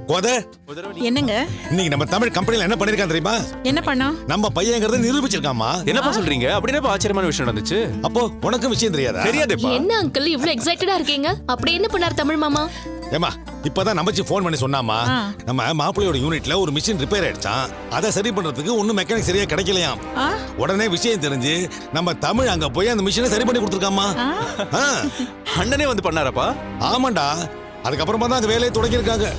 கோத என்னங்க இன்னைக்கு நம்ம தமிழ் கம்பெனில என்ன பண்ணிருக்கான் தெரியுமா என்ன பண்ணோம் நம்ம பையங்கிறத நிரூபிச்சிருக்காமா என்னப்பா சொல்றீங்க அப்படி என்னப்பா ஆச்சரியமான விஷயம் நடந்துச்சு அப்போ உனக்கும் விஷயம் தெரியாதா தெரியாதேப்பா என்ன அங்கிள் இவ்ளோ எக்ஸைட்டடா இருக்கீங்க அப்படி என்ன பண்ணார் தமிழ் மாமா ஏமா இப்பதான் நம்பச்சி ஃபோன் பண்ணி சொன்னாமா ஆ. நம்ம மாப்பிள்ளையோட யூனிட்ல ஒரு மிஷின் ரிப்பேர் ஆயிடுச்சான் அதை சரி பண்றதுக்கு ஒன்னும் மெக்கானிக் சரியா கிடைக்கலையாம் ஆ உடனே விஷயம் தெரிஞ்சு நம்ம தமிழ் அங்க போய் அந்த மிஷினை சரி பண்ணி கொடுத்துருக்காமா ஆ அண்ணனே வந்து பண்ணாரப்பா ஆமாண்டா அதுக்கப்புறமா தான் அந்த வேலையை தொடங்கியிருக்காங்க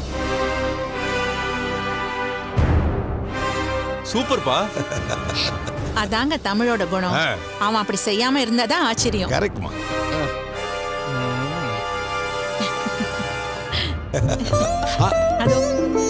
சூப்பர்ப்பா அதாங்க தமிழோட குணம் ஆ. அவன் அப்படி செய்யாம இருந்தாதான் ஆச்சரியம் கரெக்ட்மா அதோ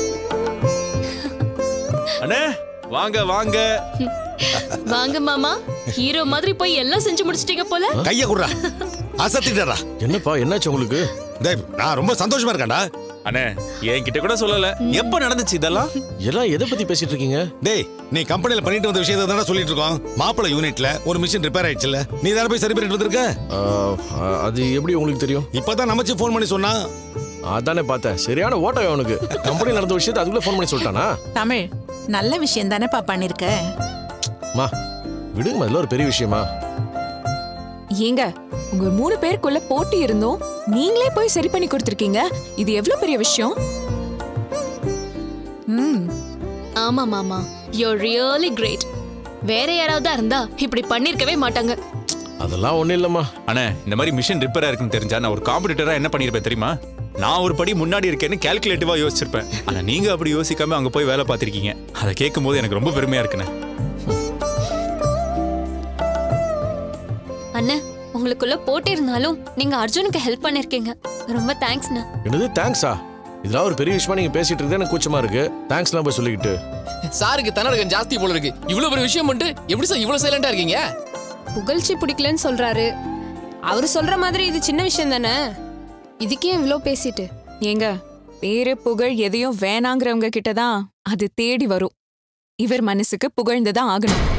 அண்ணே வாங்க வாங்க வாங்க மாமா ஹீரோ மாதிரி போய் எல்லாம் செஞ்சு முடிச்சிட்டீங்க போல கைய குடுறா அசத்திட்டா என்னப்பா என்னாச்சு உங்களுக்கு டேய் நான் ரொம்ப சந்தோஷமா இருக்கேன்டா அண்ணே என்கிட்ட கூட சொல்லல எப்ப நடந்துச்சு இதெல்லாம் எல்லாம் எதை பத்தி பேசிட்டு இருக்கீங்க டேய் நீ கம்பெனில பண்ணிட்டு வந்த விஷயத்தை தானே சொல்லிட்டு இருக்கோம் மாப்பிள்ளை யூனிட்ல ஒரு மிஷின் ரிப்பேர் ஆயிடுச்சுல நீ தானே போய் சரி பண்ணிட்டு வந்திருக்க ஆ, ஆ, அது எப்படி உங்களுக்கு தெரியும் இப்பதான் நமச்சு ஃபோன் பண்ணி சொன்னா அதானே பார்த்தேன் சரியான ஓட்டம் அவனுக்கு கம்பெனி நடந்த விஷயத்தை அதுக்குள்ள ஃபோன் பண்ணி சொல்லிட்டானா தமிழ் நல்ல விஷயம் தானேப்பா பண்ணிருக்க மா விடுங்கம்மா இதெல்லாம் ஒரு பெரிய விஷயமா ஏங்க உங்க மூணு பேருக்குள்ள போட்டி இருந்தோம் நீங்களே போய் சரி பண்ணி கொடுத்துருக்கீங்க இது எவ்வளவு பெரிய விஷயம் ம் ஆமா மாமா யூ ரியலி கிரேட் வேற யாராவது இருந்தா இப்படி பண்ணிருக்கவே மாட்டாங்க அதெல்லாம் ஒண்ணும் இல்லம்மா அண்ணே இந்த மாதிரி மிஷின் ரிப்பேரா இருக்குன்னு தெரிஞ்சா நான் ஒரு காம்படிட்டரா என்ன பண்ணிருப்பேன் தெரியுமா நான் ஒரு படி முன்னாடி இருக்கேன்னு கால்குலேட்டிவா யோசிச்சிருப்பேன் ஆனா நீங்க அப்படி யோசிக்காம அங்க போய் வேலை பார்த்திருக்கீங்க அதை கேட்கும் போது எனக்கு ரொம்ப பெருமையா இருக்குண்ணே அண்ணா உங்களுக்குள்ள போட்டி இருந்தாலும் நீங்க அர்ஜுனுக்கு ஹெல்ப் பண்ணிருக்கீங்க ரொம்ப தேங்க்ஸ்ண்ணா என்னது தேங்க்ஸா இதெல்லாம் ஒரு பெரிய விஷயமா நீங்க பேசிட்டு இருந்தே எனக்கு கூச்சமா இருக்கு தேங்க்ஸ்லாம் போய் சொல்லிக்கிட்டு சாருக்கு தன்னடக்கம் ஜாஸ்தி போல இருக்கு இவ்வளவு பெரிய விஷயம் பண்ணிட்டு எப்படி சார் இவ்வளவு சைலண்டா இருக்கீங்க புகழ்ச்சி பிடிக்கலன்னு சொல்றாரு அவரு சொல்ற மாதிரி இது சின்ன விஷயம் தானே இதுக்கே இவ்ளோ பேசிட்டு ஏங்க பேரு புகழ் எதையும் வேணாங்கிறவங்க கிட்ட தான் அது தேடி வரும் இவர் மனசுக்கு புகழ்ந்துதான் ஆகணும்